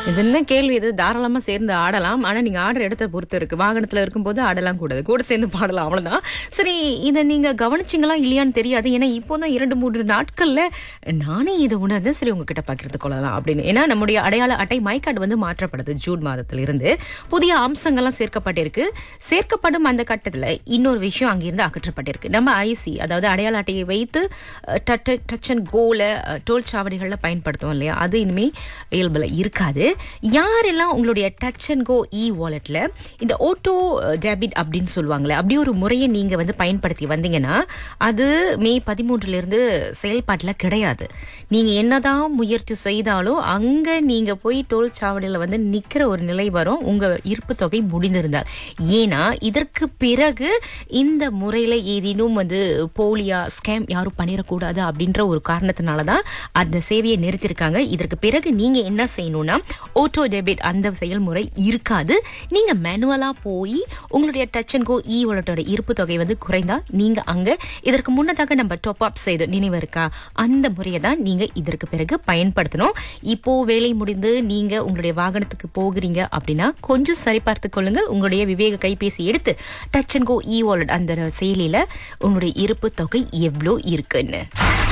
இது என்ன கேள்வி இது தாராளமா சேர்ந்து ஆடலாம் ஆனா நீங்க ஆடுற இடத்த பொறுத்து இருக்கு வாகனத்துல இருக்கும்போது ஆடலாம் கூடாது கூட சேர்ந்து பாடலாம் அவ்வளவுதான் சரி இதை நீங்க கவனிச்சிங்களா இல்லையான்னு தெரியாது ஏன்னா இப்போதான் இரண்டு மூன்று நாட்கள்ல நானே இதை உணர்ந்து சரி உங்ககிட்ட பகிர்ந்து கொள்ளலாம் அப்படின்னு ஏன்னா நம்முடைய அடையாள அட்டை மைக்கார்டு வந்து மாற்றப்படுது ஜூன் மாதத்துல இருந்து புதிய அம்சங்கள்லாம் சேர்க்கப்பட்டிருக்கு சேர்க்கப்படும் அந்த கட்டத்துல இன்னொரு விஷயம் அங்கிருந்து அகற்றப்பட்டிருக்கு நம்ம ஐசி அதாவது அடையாள அட்டையை வைத்து டச் அண்ட் கோல டோல் சாவடிகள்ல பயன்படுத்துவோம் இல்லையா அது இனிமே இயல்புல இருக்காது யாரெல்லாம் உங்களுடைய டச் அண்ட் கோ இ வாலெட்ல இந்த ஓட்டோ டெபிட் அப்படின்னு சொல்லுவாங்களே அப்படி ஒரு முறையை நீங்க வந்து பயன்படுத்தி வந்தீங்கன்னா அது மே பதிமூன்றுல இருந்து செயல்பாட்டுல கிடையாது நீங்க என்னதான் முயற்சி செய்தாலும் அங்க நீங்க போய் டோல் சாவடியில வந்து நிக்கிற ஒரு நிலை வரும் உங்க இருப்பு தொகை முடிந்திருந்தால் ஏன்னா இதற்கு பிறகு இந்த முறையில ஏதேனும் வந்து போலியா ஸ்கேம் யாரும் பண்ணிடக்கூடாது அப்படின்ற ஒரு காரணத்தினாலதான் அந்த சேவையை நிறுத்திருக்காங்க இதற்கு பிறகு நீங்க என்ன செய்யணும்னா ஓட்டோ டெபிட் அந்த செயல்முறை இருக்காது நீங்க மேனுவலா போய் உங்களுடைய டச் அண்ட் கோ இ வாலெட்டோட இருப்பு தொகை வந்து குறைந்தா நீங்க அங்க இதற்கு முன்னதாக நம்ம டாப் அப் செய்த நினைவு இருக்கா அந்த முறையை தான் நீங்க இதற்கு பிறகு பயன்படுத்தணும் இப்போ வேலை முடிந்து நீங்க உங்களுடைய வாகனத்துக்கு போகிறீங்க அப்படின்னா கொஞ்சம் சரிபார்த்து கொள்ளுங்கள் உங்களுடைய விவேக கைபேசி எடுத்து touch and go e wallet அந்த செயலியில உங்களுடைய இருப்பு தொகை எவ்வளோ இருக்குன்னு